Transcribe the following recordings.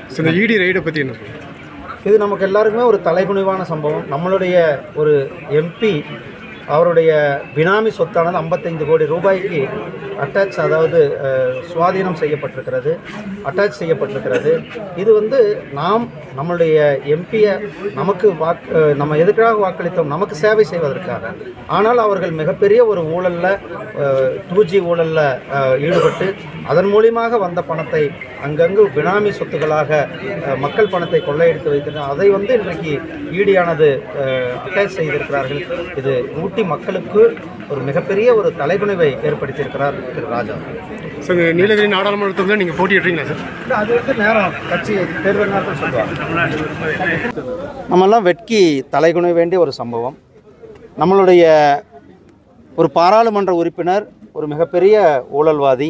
So இந்த இடி ரைடை பற்றி என்ன சொல்லுங்க? இது நமக்கு எல்லாருக்குமே ஒரு தலைகுனிவான சம்பவம் நம்மளுடைய ஒரு எம்பி அவருடைய பினாமி சொத்தானது 55 கோடி ரூபாய்க்கு அட்டாச் அதாவது அஹ், சுவாதீனம் செய்யப்பட்டிருக்கிறது அட்டாச் செய்யப்பட்டிருக்கிறது இது வந்து நாம் நம்மளுடைய எம்பியை நமக்கு வாக்கு அஹ், நம்ம எதுக்காக வாக்களித்தோம் நமக்கு சேவை செய்வதற்காக ஆனால் அவர்கள் மிகப்பெரிய ஒரு ஊழலில் டூ ஜி ஊழலில் ஈடுபட்டு அதன் மூலியமாக வந்த பணத்தை அங்கங்கு பினாமி சொத்துக்களாக அஹ், மக்கள் பணத்தை கொள்ளையடித்து வைத்திருந்தார் அதை வந்து இன்றைக்கு ஈடியானது அட்டாச் செய்திருக்கிறார்கள் இது ஊட்டி மக்களுக்கு ஒரு மிகப்பெரிய ஒரு தலைகுனிவை ஏற்படுத்தியிருக்கிறார் திரு ராஜா ஸோ இந்த நீலகிரி நாடாளுமன்றத்தில் நீங்கள் போட்டியிடுறீங்களா சார் இல்ல, அது வந்து நேரம் கட்சி தேர்தல் நேரத்தில் சொல்லுவாங்க நம்மெல்லாம் வெட்கி தலைகுனிய வேண்டிய ஒரு சம்பவம் நம்மளுடைய ஒரு பாராளுமன்ற உறுப்பினர் ஒரு மிகப்பெரிய ஊழல்வாதி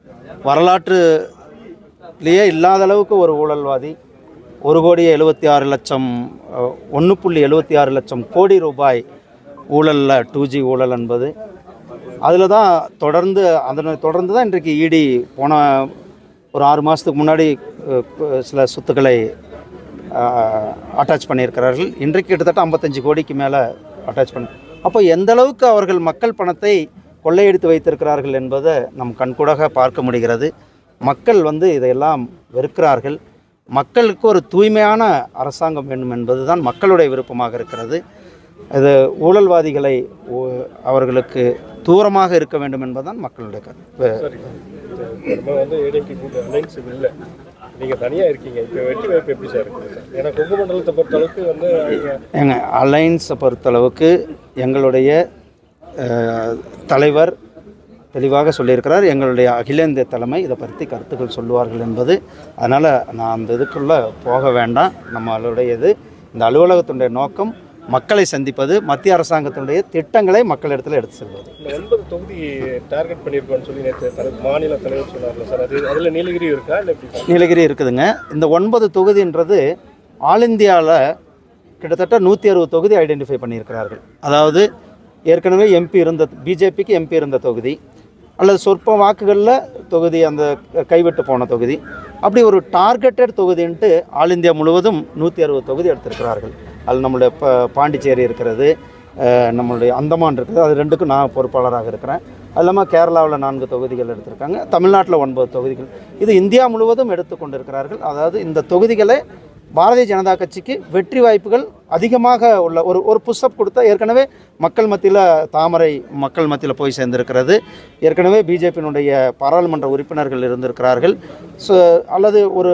வரலாற்றுலேயே இல்லாத அளவுக்கு ஒரு ஊழல்வாதி ஒரு கோடி எழுபத்தி ஆறு லட்சம் ஒன்று புள்ளி எழுபத்தி ஆறு லட்சம் கோடி ரூபாய் ஊழலில் டூ ஜி ஊழல் என்பது அதில் தான் தொடர்ந்து அதனை தொடர்ந்து தான் இன்றைக்கு இடி போன ஒரு ஆறு மாதத்துக்கு முன்னாடி அஹ், கு- சில சொத்துக்களை அட்டாச் பண்ணியிருக்கிறார்கள் இன்றைக்கு கிட்டத்தட்ட ஐம்பத்தஞ்சு கோடிக்கு மேலே அட்டாச் பண்ணி அப்போ எந்த அளவுக்கு அவர்கள் மக்கள் பணத்தை கொள்ளையடித்து வைத்திருக்கிறார்கள் என்பதை நம் கண்கூடாக பார்க்க முடிகிறது மக்கள் வந்து இதையெல்லாம் வெறுக்கிறார்கள் மக்களுக்கு ஒரு தூய்மையான அரசாங்கம் வேண்டும் என்பது தான் மக்களுடைய விருப்பமாக இருக்கிறது இது ஊழல்வாதிகளை ஓ- அவர்களுக்கு தூரமாக இருக்க வேண்டும் என்பதுதான் மக்களுடைய கருத்து நம்ம வந்து ஏடிஎம்கே கூட அலைன்ஸ் இல்லை நீங்கள் தனியாக இருக்கீங்க இப்போ வெற்றி வாய்ப்பு எப்படி சார் இருக்குது சார் ஏன்னா கொங்கு மண்டலத்தை பொறுத்த அளவுக்கு வந்து அவங்க எங்க அலைன்ஸை பொறுத்தளவுக்கு எங்களுடைய அஹ், தலைவர் தெளிவாக சொல்லியிருக்கிறார் எங்களுடைய அகில இந்திய தலைமை இதை பற்றி கருத்துக்கள் சொல்லுவார்கள் என்பது அதனால் நான் அந்த இதுக்குள்ளே போக வேண்டாம் நம்மளுடைய இது இந்த அலுவலகத்தினுடைய நோக்கம் மக்களை சந்திப்பது மத்திய அரசாங்கத்தினுடைய திட்டங்களை மக்களிடத்தில் எடுத்து செல்வது இந்த ஒன்பது தொகுதி டார்கெட் பண்ணியிருக்கோம்னு சொல்லி நேற்று தலைவர் மாநில தலைவர் சொன்னார்ல சார் அது அதில் நீலகிரி இருக்கா இல்லை எப்படி சார் நீலகிரி இருக்குதுங்க இந்த ஒன்பது தொகுதின்றது ஆல் இந்தியாவில் கிட்டத்தட்ட நூற்றி அறுபது தொகுதி ஐடென்டிஃபை பண்ணியிருக்கிறார்கள் அதாவது ஏற்கனவே எம்பி இருந்த பிஜேபிக்கு எம்பி இருந்த தொகுதி அல்லது சொற்ப வாக்குகளில் தொகுதி அந்த கைவிட்டு போன தொகுதி அப்படி ஒரு டார்கெட்டட் தொகுதின்ட்டு ஆல் இந்தியா முழுவதும் நூற்றி அறுபது தொகுதி எடுத்திருக்கிறார்கள் அதில் நம்மளுடைய ப பாண்டிச்சேரி இருக்கிறது அஹ் நம்மளுடைய அந்தமான் இருக்குது அது ரெண்டுக்கும் நான் பொறுப்பாளராக இருக்கிறேன் அது இல்லாமல் கேரளாவில் நான்கு தொகுதிகள் எடுத்திருக்காங்க தமிழ்நாட்டில் ஒன்பது தொகுதிகள் இது இந்தியா முழுவதும் எடுத்துக்கொண்டிருக்கிறார்கள் அதாவது இந்த தொகுதிகளை பாரதிய ஜனதா கட்சிக்கு வெற்றி வாய்ப்புகள் அதிகமாக உள்ள ஒரு ஒரு புஷ்அப் கொடுத்தா ஏற்கனவே மக்கள் மத்தியில் தாமரை மக்கள் மத்தியில் போய் சேர்ந்திருக்கிறது ஏற்கனவே பிஜேபியினுடைய பாராளுமன்ற உறுப்பினர்கள் இருந்திருக்கிறார்கள் ஸோ அல்லது ஒரு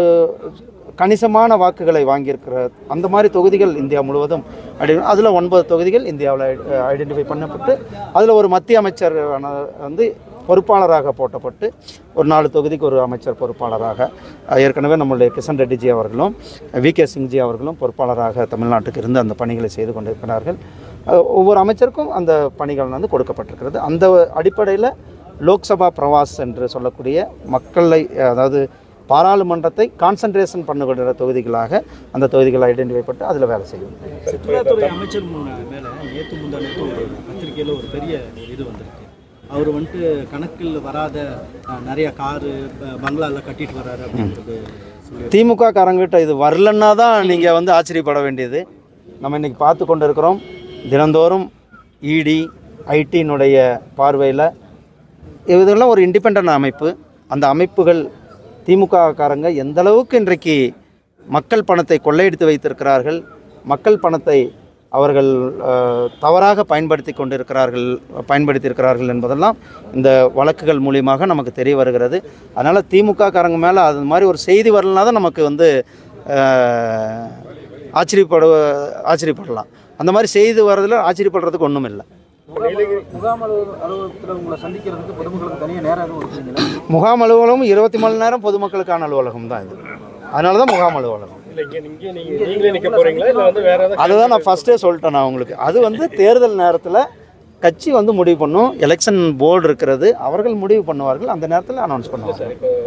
கணிசமான வாக்குகளை வாங்கியிருக்கிற அந்த மாதிரி தொகுதிகள் இந்தியா முழுவதும் அதில் ஒன்பது தொகுதிகள் இந்தியாவில் ஐடென்டிஃபை பண்ணப்பட்டு அதில் ஒரு மத்திய அமைச்சர் வந்து பொறுப்பாளராக போட்டப்பட்டு ஒரு நாலு தொகுதிக்கு ஒரு அமைச்சர் பொறுப்பாளராக அஹ், ஏற்கனவே நம்மளுடைய கிஷன் ரெட்டிஜி அவர்களும் வி கே சிங்ஜி அவர்களும் பொறுப்பாளராக தமிழ்நாட்டுக்கு இருந்து அந்த பணிகளை செய்து கொண்டிருக்கிறார்கள் அஹ், ஒவ்வொரு அமைச்சருக்கும் அந்த பணிகள் வந்து கொடுக்கப்பட்டிருக்கிறது அந்த அடிப்படையில் லோக்சபா பிரவாஸ் என்று சொல்லக்கூடிய மக்களை அதாவது பாராளுமன்றத்தை கான்சன்ட்ரேஷன் பண்ணுகிற தொகுதிகளாக அந்த தொகுதிகளை ஐடென்டிஃபை பண்ணி அதில் வேலை செய்யும் சுற்றுலாத்துறை அமைச்சர் மு- மேல நேற்று முந்தா நேற்று ஒரு பத்திரிகையில் ஒரு பெரிய ஒரு இது வந்திருக்கு அவர் வந்துட்டு கணக்கில் வராத அஹ், நிறைய காரு ப- பங்களாலாம் கட்டிட்டு வராரு அப்படின்றது சொல்லி திமுக காரங்கிட்ட இது வரலன்னா தான் நீங்கள் வந்து ஆச்சரியப்பட வேண்டியது நம்ம இன்றைக்கி பார்த்து கொண்டு இருக்கிறோம் தினந்தோறும் இடி ஐடியினுடைய பார்வையில் இதெல்லாம் ஒரு இண்டிபெண்ட் அமைப்பு அந்த அமைப்புகள் திமுக காரங்க எந்த அளவுக்கு இன்றைக்கு மக்கள் பணத்தை கொள்ளையடித்து வைத்திருக்கிறார்கள் மக்கள் பணத்தை அவர்கள் அஹ், தவறாக பயன்படுத்தி கொண்டிருக்கிறார்கள் பயன்படுத்தியிருக்கிறார்கள் என்பதெல்லாம் இந்த வழக்குகள் மூலியமாக நமக்கு தெரிய வருகிறது அதனால் திமுக காரங்க மேலே அது மாதிரி ஒரு செய்தி வரலனா தான் நமக்கு வந்து அஹ், ஆச்சரியப்பட ஆச்சரியப்படலாம் அந்த மாதிரி செய்தி வர்றதுல ஆச்சரியப்படுறதுக்கு ஒன்றும் இல்லை முகாம் அலுவலகத்தில் உங்களை சந்திக்கிறதுக்கு பொதுமக்களுக்கு தனியாக நேரம் எதுவும் கொடுக்குறீங்களா முகாம் அலுவலகம் இருபத்தி நாலு நேரம் பொதுமக்களுக்கான அலுவலகம் தான் இது அதனால தான் முகாம் அலுவலகம் இல்லை இங்கே இங்கே நீங்கள் நீங்களே நிற்க போகிறீங்களா இல்லை வந்து வேறு ஏதாவது அதுதான் நான் ஃபஸ்ட்டே சொல்லிட்டேன் நான் உங்களுக்கு அது வந்து தேர்தல் நேரத்தில் கட்சி வந்து முடிவு பண்ணும் எலெக்ஷன் போர்டு இருக்கிறது அவர்கள் முடிவு பண்ணுவார்கள் அந்த நேரத்தில் அனௌன்ஸ் பண்ணுவாங்க இப்போ